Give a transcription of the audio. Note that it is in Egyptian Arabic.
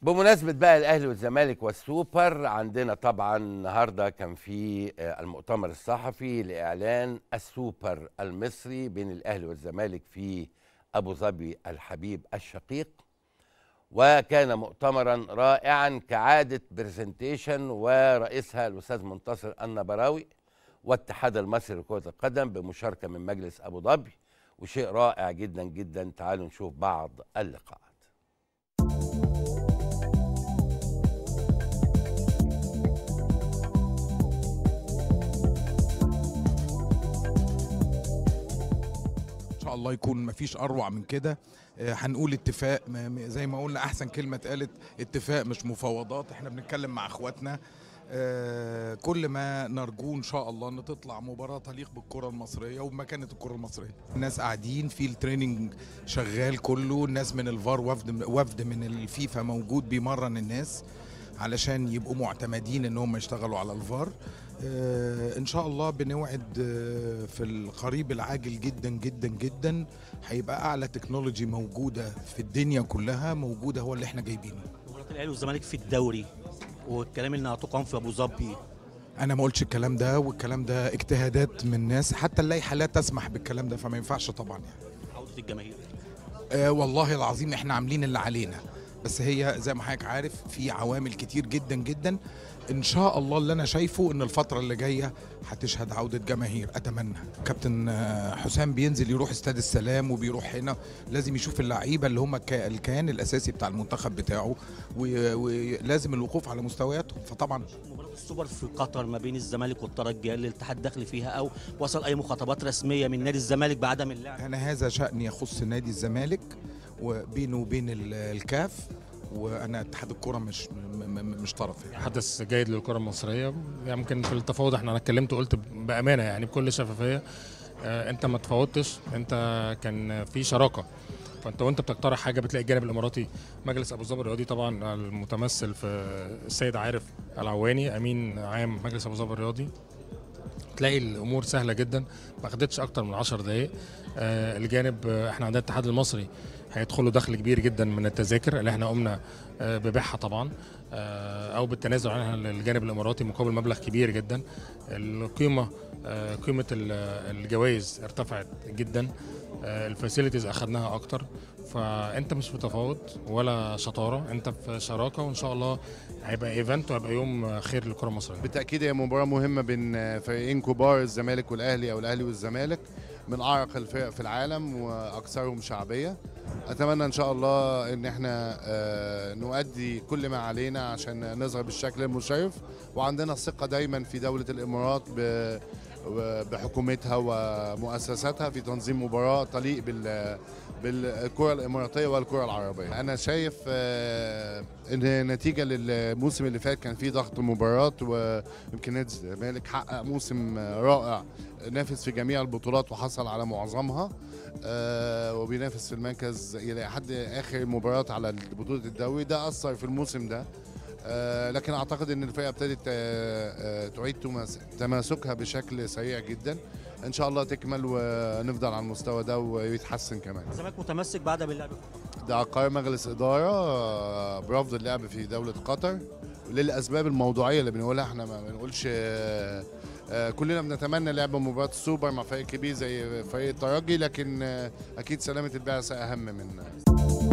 بمناسبة بقى الأهلي والزمالك والسوبر عندنا طبعا النهاردة كان في آه، المؤتمر الصحفي لإعلان السوبر المصري بين الأهلي والزمالك في أبو ظبي الحبيب الشقيق وكان مؤتمرا رائعا كعادة برزنتيشن ورئيسها الأستاذ منتصر النبراوي والاتحاد المصري لكرة القدم بمشاركة من مجلس أبو ظبي وشيء رائع جدا جدا تعالوا نشوف بعض اللقاءات ان شاء الله يكون مفيش اروع من كده آه، هنقول اتفاق م- م- زي ما قلنا احسن كلمه اتقالت اتفاق مش مفاوضات احنا بنتكلم مع اخواتنا آه، كل ما نرجوه ان شاء الله ان تطلع مباراه تليق بالكره المصريه وبمكانه الكره المصريه الناس قاعدين في التريننج شغال كله الناس من الفار وفد وفد من الفيفا موجود بيمرن الناس علشان يبقوا معتمدين ان هم يشتغلوا على الفار آه، ان شاء الله بنوعد آه، في القريب العاجل جدا جدا جدا هيبقى اعلى تكنولوجي موجوده في الدنيا كلها موجوده هو اللي احنا جايبينه مباراة الاهلي والزمالك في الدوري والكلام انها تقام في ابو ظبي انا ما قلتش الكلام ده والكلام ده اجتهادات من ناس حتى اللائحه لا تسمح بالكلام ده فما ينفعش طبعا يعني عوده الجماهير آه والله العظيم احنا عاملين اللي علينا بس هي زي ما حضرتك عارف في عوامل كتير جدا جدا ان شاء الله اللي انا شايفه ان الفتره اللي جايه هتشهد عوده جماهير اتمنى كابتن آه، حسام بينزل يروح استاد السلام وبيروح هنا لازم يشوف اللعيبه اللي هم الكا- الكيان الاساسي بتاع المنتخب بتاعه و- ولازم الوقوف على مستوياتهم فطبعا مباراة السوبر في قطر ما بين الزمالك والترجي هل الاتحاد داخل فيها او وصل اي مخاطبات رسميه من نادي الزمالك بعدم اللعب انا هذا شان يخص نادي الزمالك وبينه وبين ال- الكاف وانا اتحاد الكره مش م- م- مش طرف يعني. حدث جيد للكره المصريه يعني ممكن في التفاوض احنا انا اتكلمت وقلت بامانه يعني بكل شفافيه آه، انت ما تفاوضتش انت كان في شراكه فانت وانت بتقترح حاجه بتلاقي الجانب الاماراتي مجلس ابو ظبي الرياضي طبعا المتمثل في السيد عارف العواني امين عام مجلس ابو ظبي الرياضي تلاقي الامور سهله جدا ما خدتش اكتر من 10 دقائق آه الجانب آه، احنا عندنا الاتحاد المصري هيدخلوا دخل كبير جدا من التذاكر اللي احنا قمنا آه ببيعها طبعا آه او بالتنازل عنها للجانب الاماراتي مقابل مبلغ كبير جدا القيمه آه قيمه ال- الجوائز ارتفعت جدا آه الفاسيلتيز اخدناها اكتر فانت مش في تفاوض ولا شطاره انت في شراكه وان شاء الله هيبقى ايفنت وهيبقى يوم خير للكره المصريه بالتاكيد هي مباراه مهمه بين فريقين كبار الزمالك والاهلي او الاهلي والزمالك من اعرق الفرق في العالم واكثرهم شعبيه اتمنى ان شاء الله ان احنا آه، نؤدي كل ما علينا عشان نظهر بالشكل المشرف وعندنا الثقه دايما في دوله الامارات ب- بحكومتها ومؤسساتها في تنظيم مباراه تليق بال بالكره الاماراتيه والكره العربيه انا شايف آه، ان نتيجه للموسم اللي فات كان في ضغط مباريات ويمكن نادي الزمالك حقق موسم رائع نافس في جميع البطولات وحصل على معظمها آه، وبينافس في المركز الى حد اخر مباريات على بطوله الدوري ده اثر في الموسم ده آه، لكن اعتقد ان الفرقه ابتدت آه، آه، تعيد تماس- تماسكها بشكل سريع جدا ان شاء الله تكمل ونفضل على المستوى ده ويتحسن كمان الزمالك متمسك بعدم اللعب ده قرار مجلس إدارة آه، برفض اللعب في دولة قطر للأسباب الموضوعية اللي بنقولها احنا ما بنقولش آه، آه، كلنا بنتمنى لعب مباراة السوبر مع فريق كبير زي فريق الترجي لكن آه، أكيد سلامة البعثة أهم من